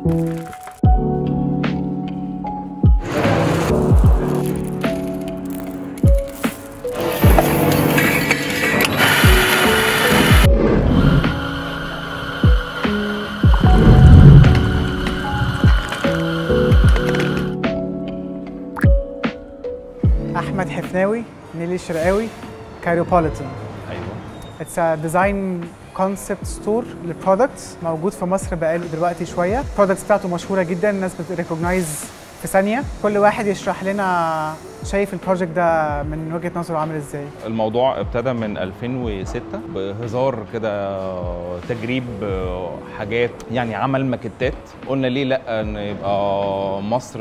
احمد حفناوي نيلي الشرقاوي كايروبوليتان ايوه اتس ا ديزاين كونسبت ستور للبرودكتس موجود في مصر بقاله دلوقتي شويه البرودكتس بتاعته مشهوره جدا الناس بتريكوجنايز في ثانيه كل واحد يشرح لنا شايف البروجكت ده من وجهه نظره عامل ازاي الموضوع ابتدى من 2006 بهزار كده تجريب حاجات يعني عمل ماكيتات قلنا ليه لا ان يبقى مصر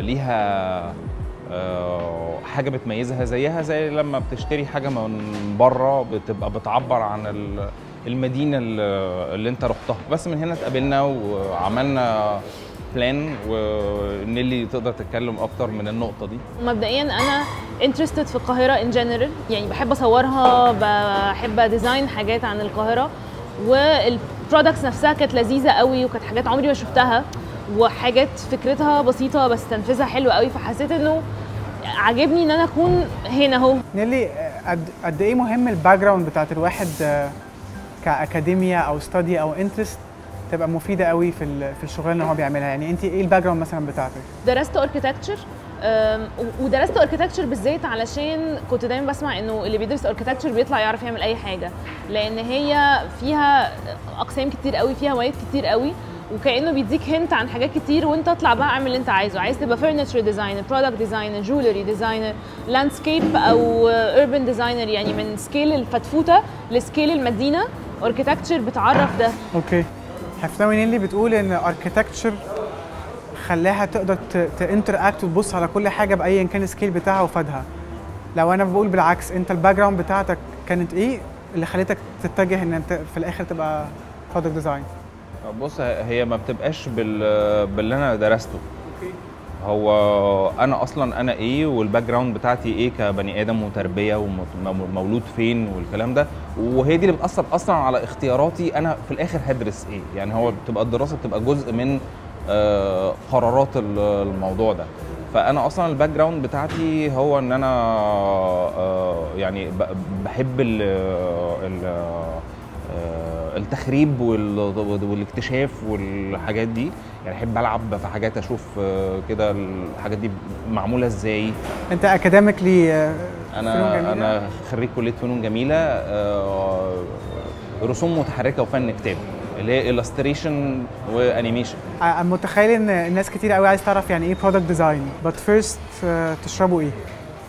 ليها آه، حاجه بتميزها زيها زي لما بتشتري حاجه من بره بتبقى بتعبر عن ال- المدينه ال- اللي انت رحتها بس من هنا اتقابلنا وعملنا بلان ونيلي تقدر تتكلم اكتر من النقطه دي مبدئيا انا انترستد في القاهره ان جنرال يعني بحب اصورها بحب ديزاين حاجات عن القاهره والبرودكتس نفسها كانت لذيذه قوي وكانت حاجات عمري ما شفتها وحاجات فكرتها بسيطه بس تنفيذها حلو قوي فحسيت انه عاجبني ان انا اكون هنا اهو نيلي آه، قد قد ايه مهم الباك جراوند بتاعت الواحد آه، كاكاديميا او ستادي او انترست تبقى مفيده قوي في ال- في الشغلانه اللي هو بيعملها يعني انت ايه الباك جراوند مثلا بتاعتك درست اركيتكتشر ودرست اركيتكتشر بالذات علشان كنت دايما بسمع انه اللي بيدرس اركيتكتشر بيطلع يعرف يعمل اي حاجه لان هي فيها اقسام كتير قوي فيها مواد كتير قوي وكانه بيديك هنت عن حاجات كتير وانت اطلع بقى اعمل اللي انت عايزه عايز تبقى فرنتشر ديزاينر برودكت ديزاينر جولري ديزاينر لاندسكيب او اوربن ديزاينر يعني من سكيل الفتفوته لسكيل المدينه اركيتكتشر بتعرف ده اوكي حفناوي نيلي بتقول ان اركيتكتشر خلاها تقدر تانتراكت وتبص على كل حاجه بايا كان السكيل بتاعها وفادها لو انا بقول بالعكس انت الباك جراوند بتاعتك كانت ايه اللي خلتك تتجه ان انت في الاخر تبقى برودكت ديزاين بص هي ما بتبقاش بال باللي انا درسته هو انا اصلا انا ايه والباك جراوند بتاعتي ايه كبني ادم وتربيه ومولود فين والكلام ده وهي دي اللي بتاثر اصلا على اختياراتي انا في الاخر هدرس ايه يعني هو بتبقى الدراسه بتبقى جزء من آه، قرارات ال- الموضوع ده فانا اصلا الباك جراوند بتاعتي هو ان انا آه، يعني ب- بحب ال ال آه، التخريب وال- والاكتشاف والحاجات دي يعني احب العب في حاجات اشوف آه، كده الحاجات دي معموله ازاي انت اكاديميكلي انا انا خريج كليه فنون جميله آه، رسوم متحركه وفن كتاب اللي هي illustration وانيميشن متخيل ان الناس كتير قوي عايز تعرف يعني ايه برودكت ديزاين بس فيرست تشربوا ايه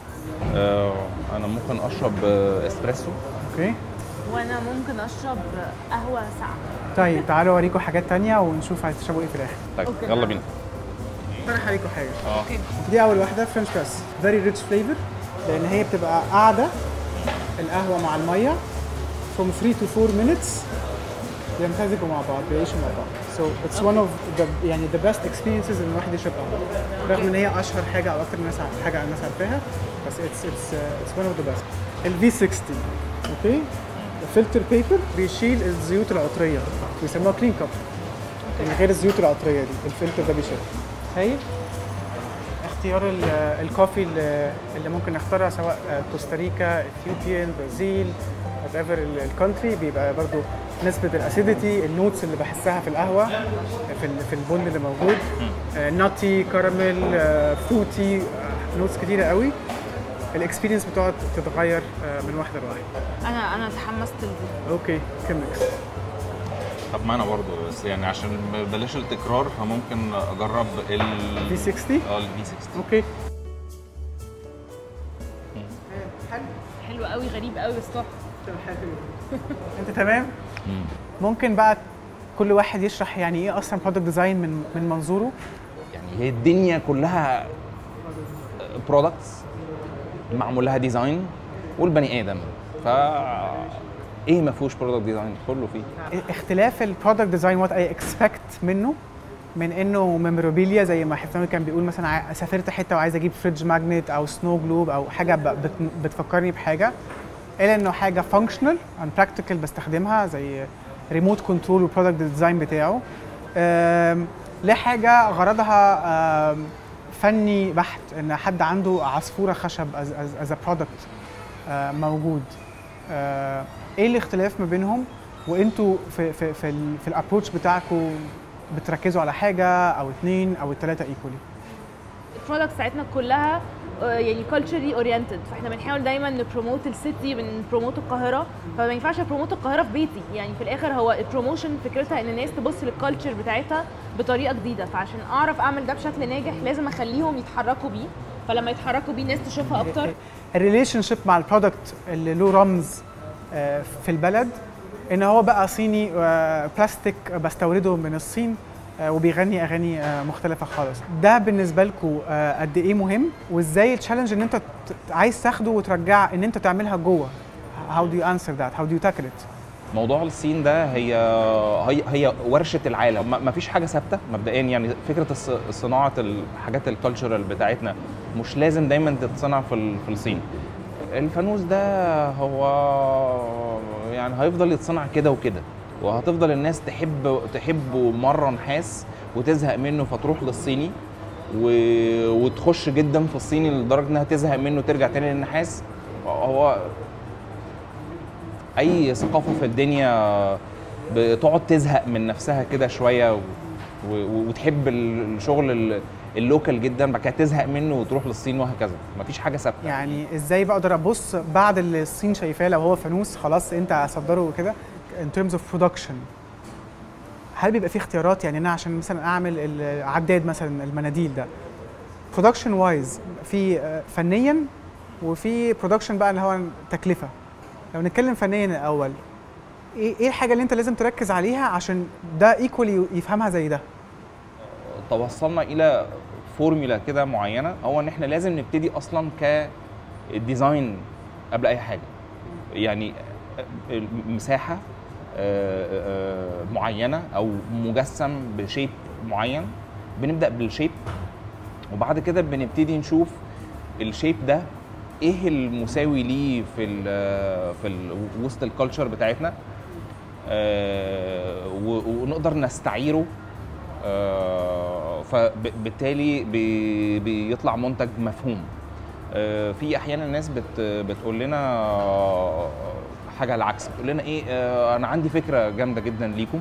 انا ممكن اشرب آه، اسبريسو اوكي وانا ممكن اشرب قهوه ساقعه طيب تعالوا اوريكم حاجات تانية ونشوف عايز تشربوا ايه في الاخر طيب أوكي. يلا بينا اقترح عليكم حاجه اه دي اول واحده فرنش بريس فيري ريتش فليفر لان هي بتبقى قاعده القهوه مع الميه from 3 to 4 minutes بيمتزجوا مع بعض بيعيشوا مع بعض so it's one of the يعني the best experiences ان الواحد يشرب قهوه رغم ان هي اشهر حاجه او اكتر الناس ع- حاجه الناس عارفاها بس it's it's uh, it's one of the best ال V60 اوكي الفلتر بيبر بيشيل الزيوت العطريه بيسموها كلين كاب من غير الزيوت العطريه دي الفلتر ده بيشيلها هايل اختيار ال- الكوفي اللي اللي ممكن نختارها سواء كوستاريكا اثيوبيان برازيل وات ايفر الكونتري بيبقى برضو نسبة الاسيديتي النوتس اللي بحسها في القهوة في ال- في البن اللي موجود ناتي كراميل فروتي نوتس كتيرة قوي الاكسبيرينس بتقعد تتغير آه، من واحدة لواحدة انا انا تحمست لدي اوكي كمكس طب ما انا برضه بس يعني عشان بلاش التكرار فممكن اجرب ال في 60 اه الفي 60 اوكي حلو قوي غريب قوي بس تحفه انت تمام ممكن بقى كل واحد يشرح يعني ايه اصلا برودكت ديزاين من من منظوره يعني هي الدنيا كلها برودكتس معمول لها ديزاين والبني ادم ف ايه ما فيهوش برودكت ديزاين كله فيه اختلاف البرودكت ديزاين وات اي اكسبكت منه من انه ميمورابيليا زي ما حسام كان بيقول مثلا ع- سافرت حته وعايز اجيب فريدج ماجنت او سنو جلوب او حاجه ب- بت- بتفكرني بحاجه الى انه حاجه فانكشنال ان براكتيكال بستخدمها زي ريموت كنترول والبرودكت ديزاين بتاعه لحاجه غرضها آم، فني بحت ان حد عنده عصفوره خشب از برودكت موجود آه، ايه الاختلاف ما بينهم وانتوا في في في, ال- في الابروتش بتاعكم بتركزوا على حاجه او اتنين او التلاته ايكولي البرودكتس بتاعتنا كلها آه، يعني كالتشري اورينتد فاحنا بنحاول دايما نبروموت السيتي بنبروموت القاهره فما ينفعش ابروموت القاهره في بيتي يعني في الاخر هو البروموشن فكرتها ان الناس تبص للكالتشر بتاعتها بطريقه جديده فعشان اعرف اعمل ده بشكل ناجح لازم اخليهم يتحركوا بيه فلما يتحركوا بيه الناس تشوفها اكتر الريليشن شيب مع البرودكت اللي له رمز آه، في البلد ان هو بقى صيني آه، بلاستيك بستورده من الصين آه، وبيغني اغاني آه، مختلفه خالص ده بالنسبه لكم قد ايه مهم وازاي التشالنج ان انت ت- عايز تاخده وترجع ان انت تعملها جوه how do you answer that how do you tackle it موضوع الصين ده هي هي هي ورشه العالم ما- ما فيش حاجه ثابته مبدئيا يعني فكره الص- صناعه الحاجات الكالتشرال بتاعتنا مش لازم دايما تتصنع في ال- في الصين الفانوس ده هو يعني هيفضل يتصنع كده وكده وهتفضل الناس تحب تحبه مره نحاس وتزهق منه فتروح للصيني و... وتخش جدا في الصيني لدرجه انها تزهق منه وترجع تاني للنحاس هو اي ثقافه في الدنيا بتقعد تزهق من نفسها كده شويه و... و... وتحب الشغل ال- اللوكال جدا بعد كده تزهق منه وتروح للصين وهكذا مفيش حاجه ثابته يعني ازاي بقدر ابص بعد اللي الصين شايفاه لو هو فانوس خلاص انت صدره وكده in terms of production هل بيبقى في اختيارات يعني انا عشان مثلا اعمل العداد مثلا المناديل ده production wise في آه، فنيا وفي production بقى اللي هو تكلفه لو نتكلم فنيا الاول ايه ايه الحاجه اللي انت لازم تركز عليها عشان ده ايكولي يفهمها زي ده توصلنا الى فورمولا كده معينه هو ان احنا لازم نبتدي اصلا كديزاين قبل اي حاجه يعني مساحه آه، آه، معينه او مجسم بشيب معين بنبدا بالشيب وبعد كده بنبتدي نشوف الشيب ده ايه المساوي ليه في ال في ال وسط الكالتشر بتاعتنا آه، و- ونقدر نستعيره آه، فبالتالي بي- بيطلع منتج مفهوم آه، في احيانا ناس بت بتقول لنا آه، حاجه العكس بتقول لنا ايه آه، انا عندي فكره جامده جدا ليكم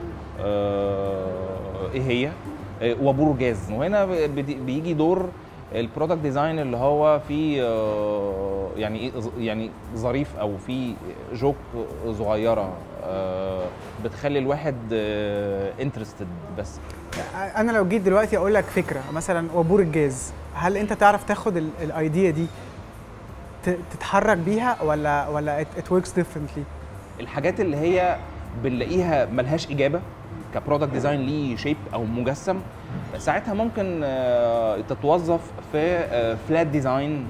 آه، ايه هي آه، وابور جاز وهنا بدي- بيجي دور البرودكت ديزاين اللي هو فيه آه، يعني ايه ظ- يعني ظريف او فيه جوك صغيره آه، بتخلي الواحد انترستد بس انا لو جيت دلوقتي اقول لك فكره مثلا وبور الجاز هل انت تعرف تاخد ال- الايديا دي ت- تتحرك بيها ولا ولا it, it works differently الحاجات اللي هي بنلاقيها ملهاش اجابه كبرودكت ديزاين ليه شيب او مجسم ساعتها ممكن آه، تتوظف في فلات ديزاين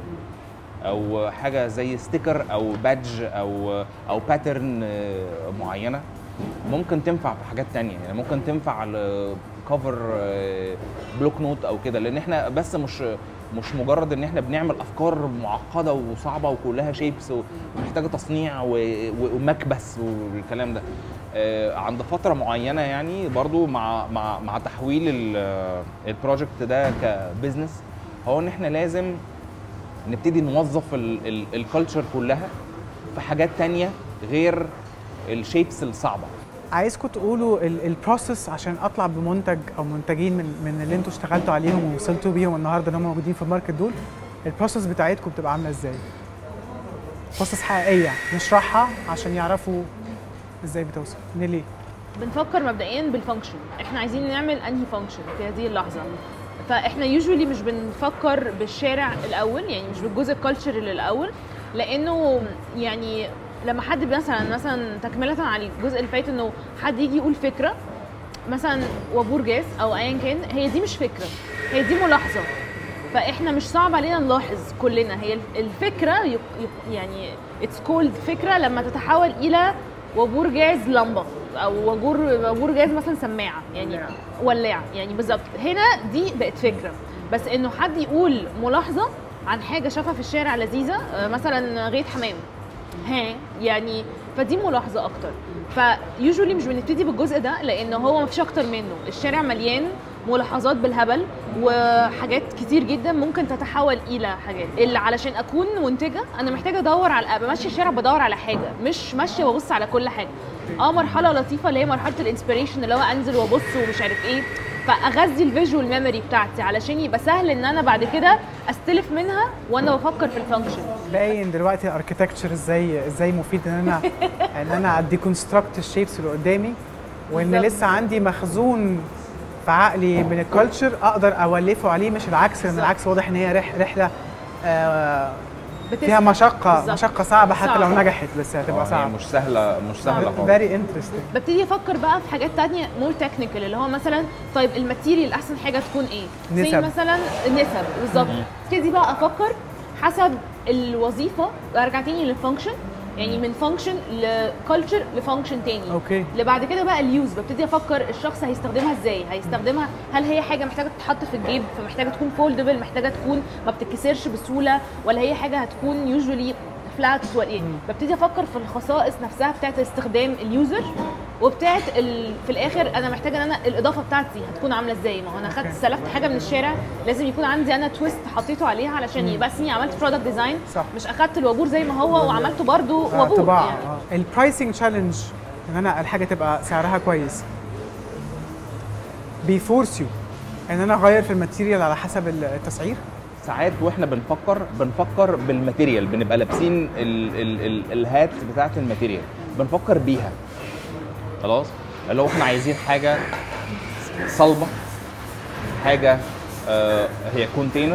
او حاجه زي ستيكر او بادج او او باترن معينه ممكن تنفع في حاجات تانية يعني ممكن تنفع كفر بلوك نوت او كده لان احنا بس مش مش مجرد ان احنا بنعمل افكار معقده وصعبه وكلها شيبس ومحتاجه تصنيع و- و- ومكبس والكلام ده آه، عند فتره معينه يعني برضو مع مع مع تحويل ال- البروجكت ده كبزنس هو ان احنا لازم نبتدي نوظف الكالتشر كلها في حاجات تانية غير الشيبس الصعبه عايزكم تقولوا البروسيس عشان اطلع بمنتج او منتجين من من اللي انتوا اشتغلتوا عليهم ووصلتوا بيهم النهارده ان هم موجودين في الماركت دول البروسيس بتاعتكم بتبقى عامله ازاي؟ بروسيس حقيقيه نشرحها عشان يعرفوا ازاي بتوصل نيلي بنفكر مبدئيا بالفانكشن احنا عايزين نعمل انهي فانكشن في هذه اللحظه فاحنا يوجوالي مش بنفكر بالشارع الاول يعني مش بالجزء الكالتشرال الاول لانه يعني لما حد مثلا مثلا تكمله على الجزء اللي فات انه حد يجي يقول فكره مثلا وابور جاز او ايا كان هي دي مش فكره هي دي ملاحظه فاحنا مش صعب علينا نلاحظ كلنا هي الفكره يق- يق- يعني اتس كولد فكره لما تتحول الى وابور جاز لمبه او وابور وابور جاز مثلا سماعه يعني ولاعة. ولاعه يعني بالظبط هنا دي بقت فكره بس انه حد يقول ملاحظه عن حاجه شافها في الشارع لذيذه آه، مثلا غيط حمام ها يعني فدي ملاحظه اكتر فيوجولي مش بنبتدي بالجزء ده لان هو مفيش اكتر منه الشارع مليان ملاحظات بالهبل وحاجات كتير جدا ممكن تتحول الى حاجات اللي علشان اكون منتجه انا محتاجه ادور على ابقى ماشيه الشارع بدور على حاجه مش ماشيه وابص على كل حاجه اه مرحله لطيفه اللي هي مرحله الانسبيريشن اللي هو انزل وابص ومش عارف ايه فاغذي الفيجوال ميموري بتاعتي علشان يبقى سهل ان انا بعد كده استلف منها وانا بفكر في الفانكشن باين دلوقتي الاركتكتشر ازاي ازاي مفيد ان انا ان انا اديكونستراكت الشيبس اللي قدامي وان بالظبط. لسه عندي مخزون في عقلي من الكالتشر اقدر اولفه عليه مش العكس لان بالظبط. العكس واضح ان هي رح رحله آه بتسمع. فيها مشقه بالظبط. مشقه صعبه حتى لو صعبة. نجحت بس هتبقى آه، هي صعبه مش سهله مش سهله خالص فيري انترستنج ببتدي افكر بقى في حاجات تانية مور تكنيكال اللي هو مثلا طيب الماتيريال احسن حاجه تكون ايه؟ زي نسب. مثلا النسب بالظبط ابتدي بقى افكر حسب الوظيفه ارجع تاني للفانكشن يعني من فانكشن لكالتشر لفانكشن تاني اوكي اللي بعد كده بقى اليوز ببتدي افكر الشخص هيستخدمها ازاي هيستخدمها هل هي حاجه محتاجه تتحط في الجيب فمحتاجه تكون فولدبل محتاجه تكون ما بتتكسرش بسهوله ولا هي حاجه هتكون يوجوالي فلات ولا ايه ببتدي افكر في الخصائص نفسها بتاعت استخدام اليوزر وبتاعت ال... في الاخر انا محتاجه ان انا الاضافه بتاعتي هتكون عامله ازاي ما هو انا خدت أوكي. سلفت حاجه من الشارع لازم يكون عندي انا تويست حطيته عليها علشان يبقى اسمي عملت برودكت ديزاين صح. مش اخدت الوابور زي ما هو وعملته برده آه، وابور طباعه يعني آه. البرايسنج تشالنج ان انا الحاجه تبقى سعرها كويس بيفورس يو ان انا اغير في الماتيريال على حسب التسعير ساعات واحنا بنفكر بنفكر بالماتيريال بنبقى لابسين ال ال ال الهات بتاعت الماتيريال بنفكر بيها خلاص اللي هو احنا عايزين حاجه صلبه حاجه آه هي كونتينر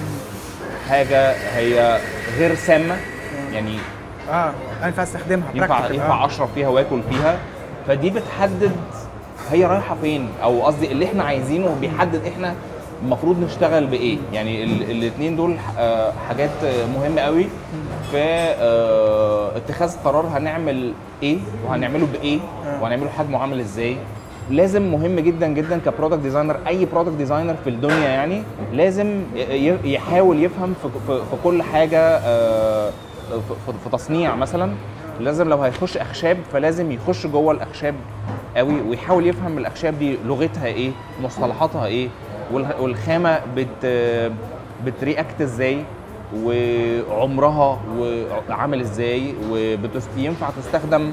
حاجه هي غير سامه يعني اه ينفع استخدمها ينفع practical. ينفع آه. اشرب فيها واكل فيها فدي بتحدد هي رايحه فين او قصدي اللي احنا عايزينه بيحدد احنا المفروض نشتغل بايه يعني الاثنين دول آه، حاجات آه، مهمه قوي في آه، اتخاذ قرار هنعمل ايه وهنعمله بايه وهنعمله حجمه عامل ازاي لازم مهم جدا جدا كبرودكت ديزاينر اي برودكت ديزاينر في الدنيا يعني لازم ي- ي- يحاول يفهم في, في, في كل حاجه آه، في, في تصنيع مثلا لازم لو هيخش اخشاب فلازم يخش جوه الاخشاب قوي ويحاول يفهم الاخشاب دي لغتها ايه مصطلحاتها ايه والخ- والخامه بت بترياكت ازاي وعمرها وعامل ازاي وينفع تستخدم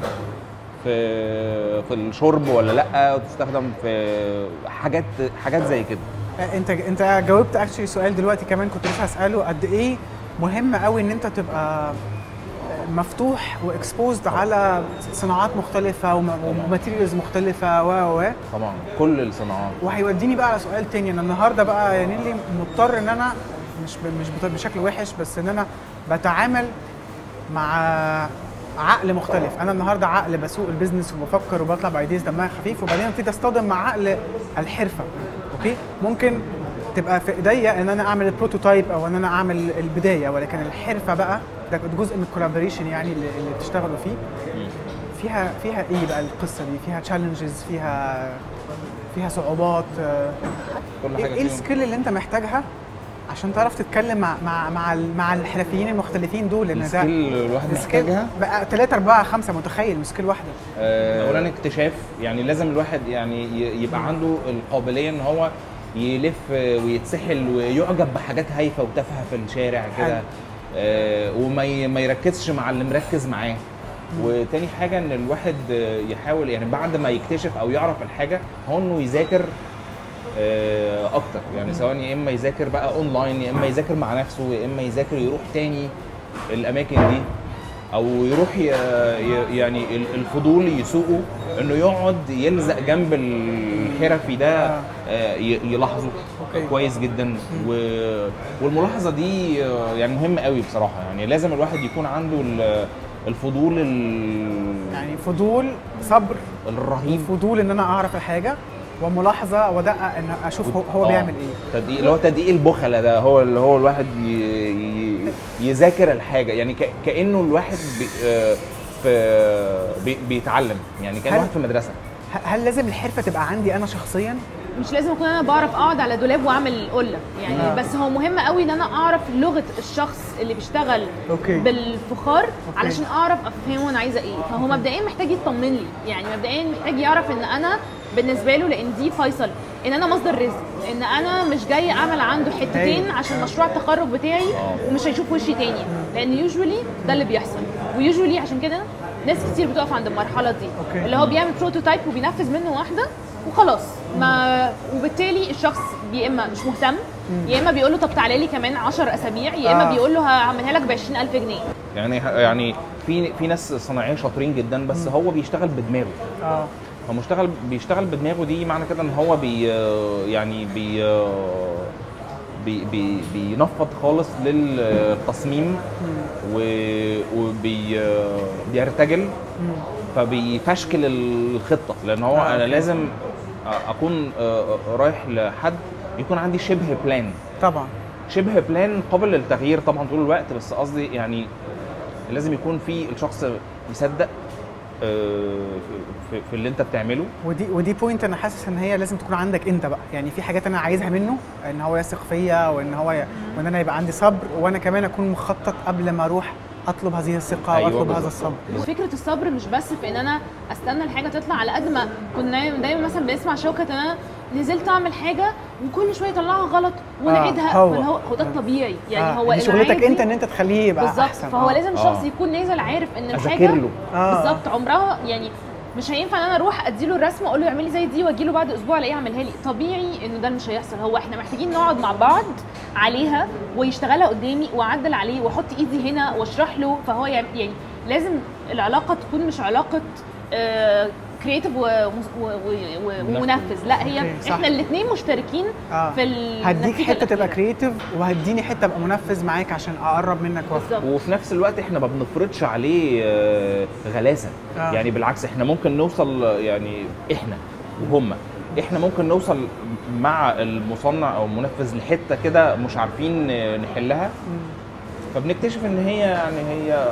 في في الشرب ولا لا وتستخدم في حاجات حاجات زي كده آه، انت انت جاوبت اكشلي سؤال دلوقتي كمان كنت لسه هساله قد ايه مهم قوي ان انت تبقى مفتوح واكسبوزد على صناعات مختلفه وماتيريالز مختلفه و و طبعا كل الصناعات وهيوديني بقى على سؤال تاني انا النهارده بقى يعني اللي مضطر ان انا مش ب- مش بط- بشكل وحش بس ان انا بتعامل مع عقل مختلف انا النهارده عقل بسوق البيزنس وبفكر وبطلع بايديز دمها خفيف وبعدين ابتدي اصطدم مع عقل الحرفه اوكي ممكن تبقى في ايديا ان انا اعمل البروتوتايب او ان انا اعمل البدايه ولكن الحرفه بقى ده جزء من الكولابوريشن يعني اللي, اللي بتشتغلوا فيه فيها فيها ايه بقى القصه دي فيها تشالنجز فيها فيها صعوبات آه، كل ايه حاجه إيه فيهم السكيل اللي انت محتاجها عشان تعرف تتكلم مع مع مع, ال- مع الحرفيين المختلفين دول لان ده السكيل الواحد السكيل محتاجها بقى 3 4 5 متخيل مش سكيل واحده آه، اولا اكتشاف يعني لازم الواحد يعني ي- يبقى عنده القابليه ان هو يلف ويتسحل ويعجب بحاجات هايفه وتافهه في الشارع كده حلو. آه، وما ي- ما يركزش مع اللي مركز معاه وتاني حاجه ان الواحد آه، يحاول يعني بعد ما يكتشف او يعرف الحاجه هو انه يذاكر آه، اكتر يعني سواء يا اما يذاكر بقى اونلاين يا اما يذاكر مع نفسه يا اما يذاكر يروح تاني الاماكن دي او يروح ي- ي- يعني ال- الفضول يسوقه انه يقعد يلزق جنب الحرفي ده آه، ي- يلاحظه أوكي. كويس جدا و- والملاحظه دي آه، يعني مهمه قوي بصراحه يعني لازم الواحد يكون عنده ال- الفضول ال- يعني فضول صبر الرهيب فضول ان انا اعرف الحاجه وملاحظه ودقق ان اشوف هو, هو آه، بيعمل ايه تدقيق اللي هو تدقيق البخله ده هو اللي هو الواحد ي... ي... يذاكر الحاجه يعني ك... كانه الواحد بي... آه، في بي... بيتعلم يعني كان هل- واحد في مدرسه ه- هل لازم الحرفه تبقى عندي انا شخصيا مش لازم اكون انا بعرف اقعد على دولاب واعمل قله يعني آه. بس هو مهم قوي ان انا اعرف لغه الشخص اللي بيشتغل أوكي. بالفخار علشان اعرف افهمه انا عايزه ايه فهو مبدئيا محتاج يطمن لي يعني مبدئيا محتاج يعرف ان انا بالنسبه له لان دي فيصل ان انا مصدر رزق ان انا مش جاي اعمل عنده حتتين أيوة. عشان مشروع التخرج بتاعي آه. ومش هيشوف وشي تاني لان يوجوالي ده اللي بيحصل ويوجوالي عشان كده ناس كتير بتقف عند المرحله دي أوكي. اللي هو بيعمل بروتوتايب وبينفذ منه واحده وخلاص ما وبالتالي الشخص يا اما مش مهتم يا اما بيقول له طب تعالى لي كمان 10 اسابيع يا اما آه. بيقول له هعملها لك ب 20000 جنيه يعني يعني في في ناس صناعيه شاطرين جدا بس هو بيشتغل بدماغه اه هو مشتغل بيشتغل بدماغه دي معنى كده ان هو بي يعني بي بي بي بينفض خالص للتصميم و- وبي بيرتجل فبيفشكل الخطه لان هو آه، انا أوكي. لازم اكون رايح لحد يكون عندي شبه بلان طبعا شبه بلان قابل للتغيير طبعا طول الوقت بس قصدي يعني لازم يكون في الشخص مصدق آه، في, في اللي انت بتعمله ودي ودي بوينت انا حاسس ان هي لازم تكون عندك انت بقى يعني في حاجات انا عايزها منه ان هو يثق فيا وان هو ي... وان انا يبقى عندي صبر وانا كمان اكون مخطط قبل ما اروح اطلب هذه الثقه أيوة واطلب هذا بالظبط. الصبر فكره الصبر مش بس في ان انا استنى الحاجه تطلع على قد ما كنا دايما مثلا بنسمع شوكه ان انا نزلت اعمل حاجه وكل شويه اطلعها غلط ونعيدها هو. هو هو, هو ده الطبيعي يعني آه، هو دي شغلتك العادي انت ان انت تخليه يبقى بالظبط احسن فهو آه. لازم آه. شخص يكون نازل عارف ان اذاكر الحاجه له آه. بالظبط عمرها يعني مش هينفع ان انا اروح اديله الرسمه اقول له اعمل لي زي دي واجي له بعد اسبوع الاقيه يعملها لي طبيعي انه ده مش هيحصل هو احنا محتاجين نقعد مع بعض عليها ويشتغلها قدامي واعدل عليه واحط ايدي هنا واشرح له فهو يعم- يعني لازم العلاقه تكون مش علاقه كرييتيف ومنفذ لا هي أوكي، صح. احنا الاثنين مشتركين آه. في ال- هديك النتيجة حته تبقى الأخيرة. كرييتيف وهديني حته ابقى منفذ معاك عشان اقرب منك واكتر بالظبط وفي نفس الوقت احنا ما بنفرضش عليه آه، غلاسه آه. يعني بالعكس احنا ممكن نوصل يعني احنا وهم احنا ممكن نوصل مع المصنع او المنفذ لحته كده مش عارفين آه، نحلها فبنكتشف ان هي يعني هي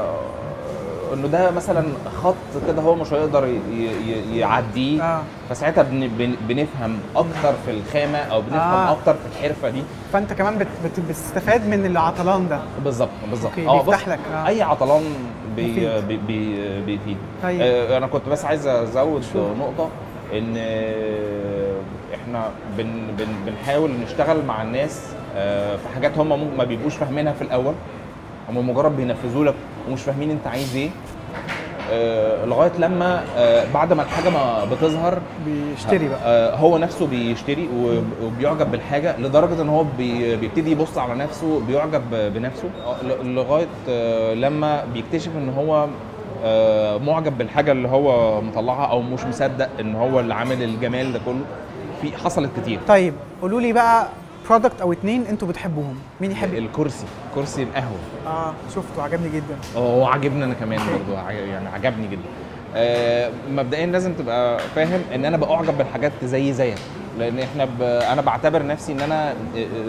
انه ده مثلا خط كده هو مش هيقدر ي- ي- يعديه آه. فساعتها بن بن بنفهم اكتر في الخامه او بنفهم آه. آه. اكتر في الحرفه دي فانت كمان بت... بت... بتستفاد من العطلان ده بالظبط بالظبط أوكي، اه بيفتح بص لك، آه. اي عطلان بي مفيد. بي بي بيفيد طيب. آه انا كنت بس عايز ازود شوف. نقطه ان آه، احنا بن بن بنحاول نشتغل مع الناس آه، في حاجات هم ممكن ما بيبقوش فاهمينها في الاول هم مجرد بينفذوا لك ومش فاهمين انت عايز ايه آه، لغايه لما آه، بعد ما الحاجه ما بتظهر بيشتري بقى آه، هو نفسه بيشتري وب- وبيعجب بالحاجه لدرجه ان هو بي- بيبتدي يبص على نفسه بيعجب بنفسه آه، ل- لغايه آه، لما بيكتشف ان هو آه، معجب بالحاجه اللي هو مطلعها او مش مصدق ان هو اللي عامل الجمال ده كله في حصلت كتير طيب قولوا لي بقى برودكت او اتنين انتوا بتحبوهم مين يحب الكرسي كرسي القهوه اه شفته عجبني جدا اه هو عاجبني انا كمان برضه ع- يعني عجبني جدا آه، مبدئيا لازم تبقى فاهم ان انا بأعجب بالحاجات زي زيك لان احنا ب... انا بعتبر نفسي ان انا آه،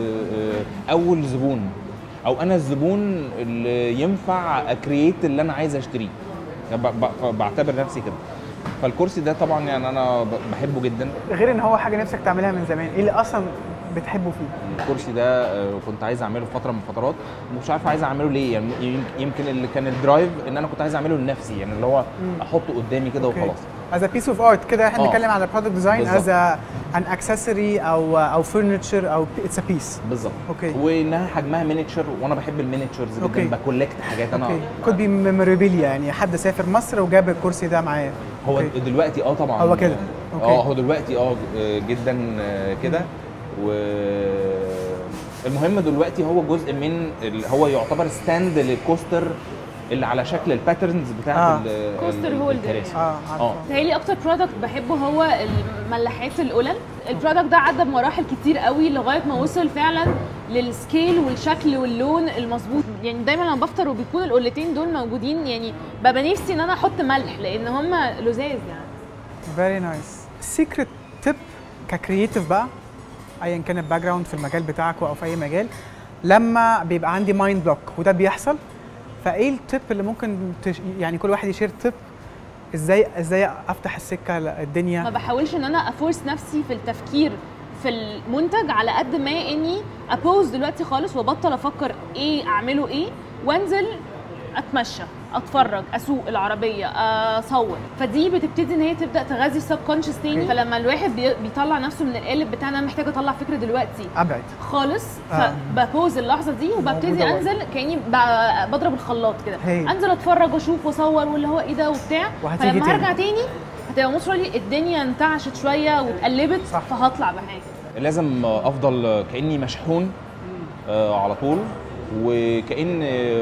آه، اول زبون او انا الزبون اللي ينفع اكرييت اللي انا عايز اشتريه ب... ب... بعتبر نفسي كده فالكرسي ده طبعا يعني انا ب- بحبه جدا غير ان هو حاجه نفسك تعملها من زمان ايه اللي اصلا بتحبه فيه الكرسي ده آه، كنت عايز اعمله فتره من الفترات ومش عارف عايز اعمله ليه يعني يم- يمكن اللي كان الدرايف ان انا كنت عايز اعمله لنفسي يعني اللي هو احطه قدامي كده وخلاص از بيس اوف ارت كده احنا آه. بنتكلم على برودكت ديزاين بالظبط. از ان اكسسوري او او فرنتشر او اتس ا بيس بالظبط أوكي. وانها حجمها مينيتشر وانا بحب المينيتشرز أوكي. جدا بكولكت حاجات انا اوكي كود بي ميمورابيليا يعني حد سافر مصر وجاب الكرسي ده معاه هو أوكي. دلوقتي اه طبعا هو كده. أوكي. اه هو دلوقتي اه جدا آه، كده و المهم دلوقتي هو جزء من ال... هو يعتبر ستاند للكوستر اللي على شكل الباترنز بتاعت آه. ال- كوستر ال- هولدر. الكراسي اه عارفه اه تهيألي اكتر برودكت بحبه هو الملاحات القلل البرودكت ده عدى بمراحل كتير قوي لغايه ما وصل فعلا للسكيل والشكل واللون المظبوط يعني دايما لما بفطر وبيكون القلتين دول موجودين يعني ببقى نفسي ان انا احط ملح لان هم لذاذ يعني فيري نايس سيكريت تيب ككرييتيف بقى ايا كان الباك جراوند في المجال بتاعك او في اي مجال لما بيبقى عندي مايند بلوك وده بيحصل فايه التيب اللي ممكن تش... يعني كل واحد يشير تيب ازاي ازاي افتح السكه ما الدنيا بحاولش ان انا افورس نفسي في التفكير في المنتج على قد ما اني ابوز دلوقتي خالص وابطل افكر ايه اعمله ايه وانزل اتمشى اتفرج اسوق العربيه اصور فدي بتبتدي ان هي تبدا تغذي السب كونشس تاني أوكي. فلما الواحد بي- بيطلع نفسه من القالب بتاع انا محتاج اطلع فكره دلوقتي ابعد خالص آه. فببوز اللحظه دي وببتدي موجودة انزل كاني ب- بضرب الخلاط كده هي. انزل اتفرج واشوف واصور واللي هو ايه ده وبتاع وهتيجي فلما تاني. هرجع تاني هتبقى مصر الدنيا انتعشت شويه واتقلبت صح. فهطلع بحاجه لازم افضل كاني مشحون آه، على طول وكان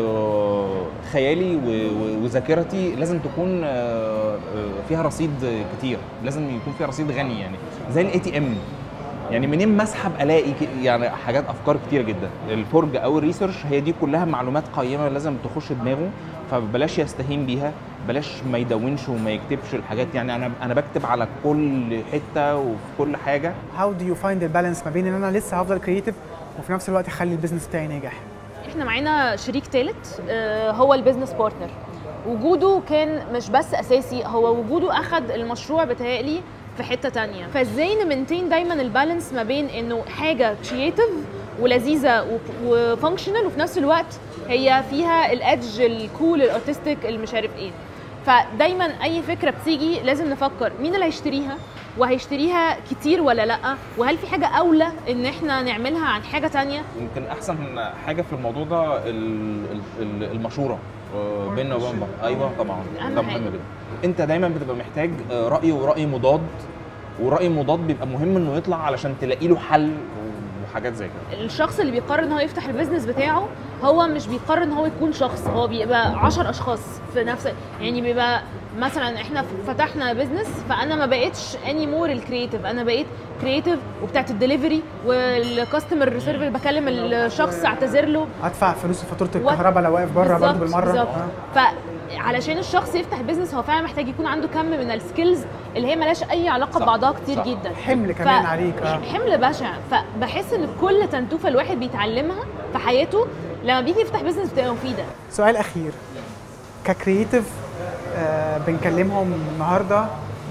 آه، خيالي و- و- وذاكرتي لازم تكون آه، آه، فيها رصيد كتير لازم يكون فيها رصيد غني يعني زي الاي تي ام يعني منين ما اسحب الاقي ك- يعني حاجات افكار كتير جدا الفرجه او الريسيرش هي دي كلها معلومات قيمه لازم تخش دماغه فبلاش يستهين بيها بلاش ما يدونش وما يكتبش الحاجات يعني انا انا بكتب على كل حته وفي كل حاجه هاو دو يو فايند البالانس ما بين ان انا لسه هفضل كرييتيف وفي نفس الوقت اخلي البيزنس بتاعي ناجح احنا معانا شريك ثالث هو البيزنس بارتنر وجوده كان مش بس اساسي هو وجوده اخد المشروع بتهيألي في حته تانية فازاي نمنتين دايما البالانس ما بين انه حاجه كرييتيف ولذيذه وفانكشنال وفي نفس الوقت هي فيها الادج الكول الارتستيك المش عارف ايه فدايما اي فكره بتيجي لازم نفكر مين اللي هيشتريها وهيشتريها كتير ولا لا وهل في حاجه اولى ان احنا نعملها عن حاجه تانية يمكن احسن حاجه في الموضوع ده ال- ال- ال- المشوره آه، بيننا وبين بعض ايوه طبعا أهم ده حاجة. مهم جدا انت دايما بتبقى محتاج آه، راي وراي مضاد والراي المضاد بيبقى مهم انه يطلع علشان تلاقي له حل وحاجات زي كده الشخص اللي بيقرر ان هو يفتح البيزنس بتاعه هو مش بيقرر ان هو يكون شخص هو بيبقى 10 اشخاص في نفس يعني بيبقى مثلا احنا فتحنا بيزنس فانا ما بقتش اني مور الكرييتيف انا بقيت كرييتيف وبتاعت الدليفري والكاستمر سيرفيس بكلم الشخص اعتذر له ادفع فلوس فاتوره وات- الكهرباء لو واقف بره برضه بالظبط، بالمره بالظبط آه. فعلشان الشخص يفتح بيزنس هو فعلا محتاج يكون عنده كم من السكيلز اللي هي ملهاش اي علاقه صح، ببعضها كتير صح. جدا حمل كمان عليك، آه. حمل بشع فبحس ان كل تنتوفه الواحد بيتعلمها في حياته لما بيجي يفتح بيزنس بتبقى مفيده سؤال اخير ككرييتيف آه بنكلمهم النهارده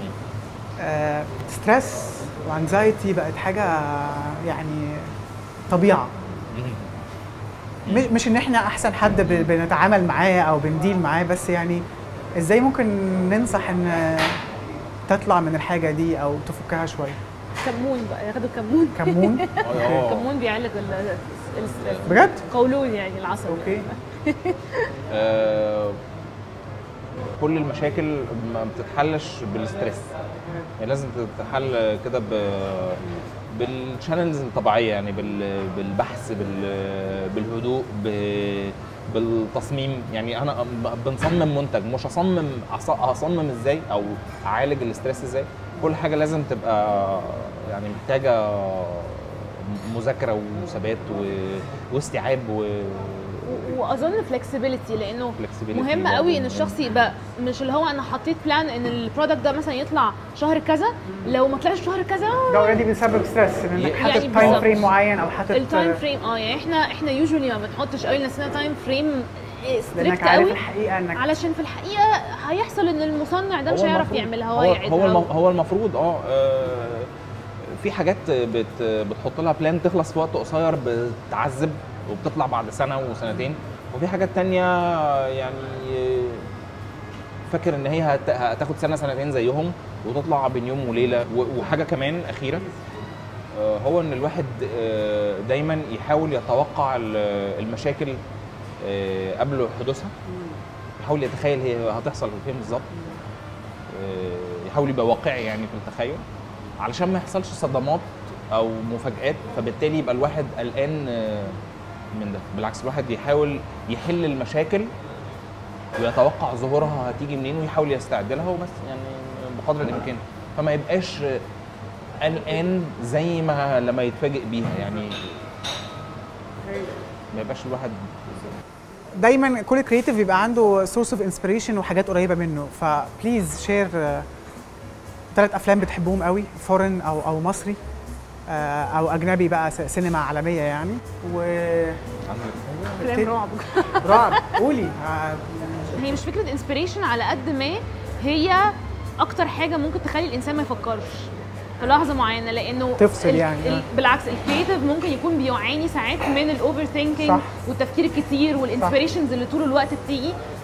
آه ستريس وانزايتي بقت حاجه يعني طبيعه مش مش ان احنا احسن حد ب- بنتعامل معاه او بنديل معاه بس يعني ازاي ممكن ننصح ان تطلع من الحاجه دي او تفكها شويه كمون بقى ياخدوا كمون كمون آه. كمون بيعالج ال- الستريس بجد قولون يعني العصبي اوكي آه، كل المشاكل ما بتتحلش بالستريس يعني لازم تتحل كده ب بالشانلز الطبيعيه يعني بال- بالبحث بال- بالهدوء ب- بالتصميم يعني انا بنصمم منتج مش اصمم أص- اصمم ازاي او اعالج الاستريس ازاي كل حاجه لازم تبقى يعني محتاجه مذاكره وثبات و- واستيعاب و و- واظن فلكسبيليتي لانه flexibility مهم برضه قوي ان مهم. الشخص يبقى مش اللي هو انا حطيت بلان ان البرودكت ده مثلا يطلع شهر كذا لو ما طلعش شهر كذا ده اوريدي بيسبب ستريس انك يعني حاطط تايم بالظبط. فريم معين او حاطط التايم فريم اه يعني احنا احنا يوجوالي ما بنحطش قوي لنفسنا تايم فريم لانك ستريكت عارف قوي الحقيقه انك علشان في الحقيقه هيحصل ان المصنع ده مش هو هيعرف المفروض- يعملها هو هو يعيدها هو, المف... هو المفروض اه آه، في حاجات بت... بتحط لها بلان تخلص في وقت قصير بتعذب وبتطلع بعد سنه وسنتين وفي حاجات تانية يعني فاكر ان هي هت... هتاخد سنه سنتين زيهم وتطلع بين يوم وليله و... وحاجه كمان اخيره آه، هو ان الواحد آه، دايما يحاول يتوقع ال- المشاكل آه، قبل حدوثها يحاول يتخيل هي هتحصل فين بالظبط آه، يحاول يبقى واقعي يعني في التخيل علشان ما يحصلش صدمات او مفاجآت فبالتالي يبقى الواحد قلقان آه، من ده بالعكس الواحد يحاول يحل المشاكل ويتوقع ظهورها هتيجي منين ويحاول يستعد لها وبس يعني بقدر الامكان فما يبقاش قلقان زي ما لما يتفاجئ بيها يعني ما يبقاش الواحد دايما كل كريتيف بيبقى عنده سورس اوف انسبيريشن وحاجات قريبه منه فبليز شير ثلاث افلام بتحبوهم قوي فورن او او مصري آه، او اجنبي بقى س- سينما عالميه يعني و كلام رعب رعب قولي آه، هي مش فكره انسبيريشن على قد ما هي اكتر حاجه ممكن تخلي الانسان ما يفكرش في لحظه معينه لانه تفصل ال- يعني، ال- آه. بالعكس الكريتيف ممكن يكون بيعاني ساعات من الاوفر ثينكينج صح. والتفكير الكتير والانسبيريشنز اللي طول الوقت بتيجي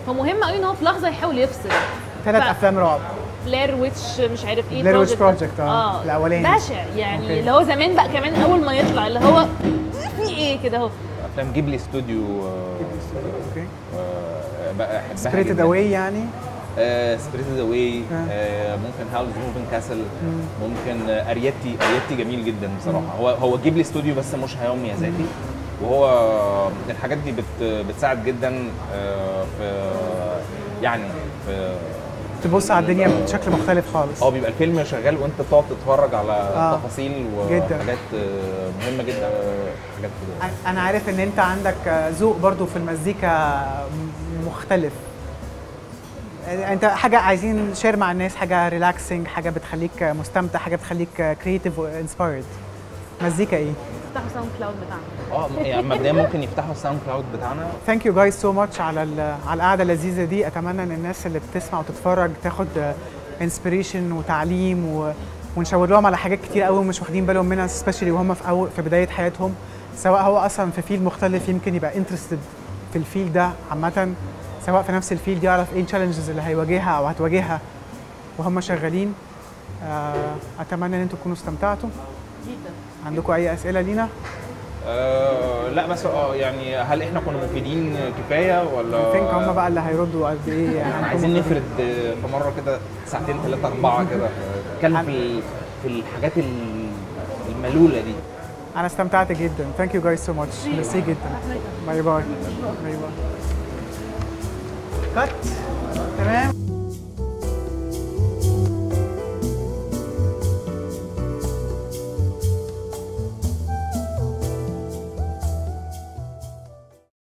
فمهم قوي ان هو في لحظه يحاول يفصل ثلاث ف- افلام رعب بلير ويتش مش عارف ايه Blair Witch Project. Project، آه، الأولاني. بشع يعني أوكي. اللي هو زمان بقى كمان اول ما يطلع اللي هو في ايه كده اهو افلام جيبلي استوديو آه، اوكي آه، بقى احبها سبريتد جداً. اواي يعني سبريتد اواي آه. ممكن هاوس موفن كاسل ممكن آه، اريتي اريتي جميل جدا بصراحه هو هو جيبلي استوديو بس مش هياو ميازاكي وهو الحاجات دي بت بتساعد جدا آه، في يعني في تبص على الدنيا بشكل مختلف خالص اه بيبقى الفيلم شغال وانت بتقعد تتفرج على آه. تفاصيل جداً. وحاجات آه، مهمه جدا آه، حاجات كده أنا- انا عارف ان انت عندك ذوق برضو في المزيكا م- مختلف انت حاجه عايزين شير مع الناس حاجه ريلاكسنج حاجه بتخليك مستمتع حاجه بتخليك كرييتيف وانسبايرد مزيكا ايه افتحوا ساوند كلاود بتاعنا اه يعني مبدئيا ممكن يفتحوا الساوند كلاود بتاعنا ثانك يو جايز سو ماتش على ال- على القعده اللذيذه دي اتمنى ان الناس اللي بتسمع وتتفرج تاخد انسبيريشن وتعليم و... ونشاور لهم على حاجات كتير قوي مش واخدين بالهم منها سبيشالي وهم في أول في بدايه حياتهم سواء هو اصلا في فيلد مختلف يمكن يبقى انترستد في الفيلد ده عامه سواء في نفس الفيلد يعرف ايه التشالنجز اللي هيواجهها او هتواجهها وهم شغالين آه، اتمنى ان انتم تكونوا استمتعتوا جدا عندكم اي اسئله لينا آه لا بس اه يعني هل احنا كنا مفيدين كفايه ولا ثينك هم بقى اللي هيردوا قد ايه يعني احنا أنتم عايزين ممكن- نفرد آه، في مره كده ساعتين ثلاثه اربعه كده نتكلم في ال- في الحاجات ال- الملوله دي انا استمتعت جدا ثانك يو جايز سو ماتش ميرسي جدا باي باي باي باي كات تمام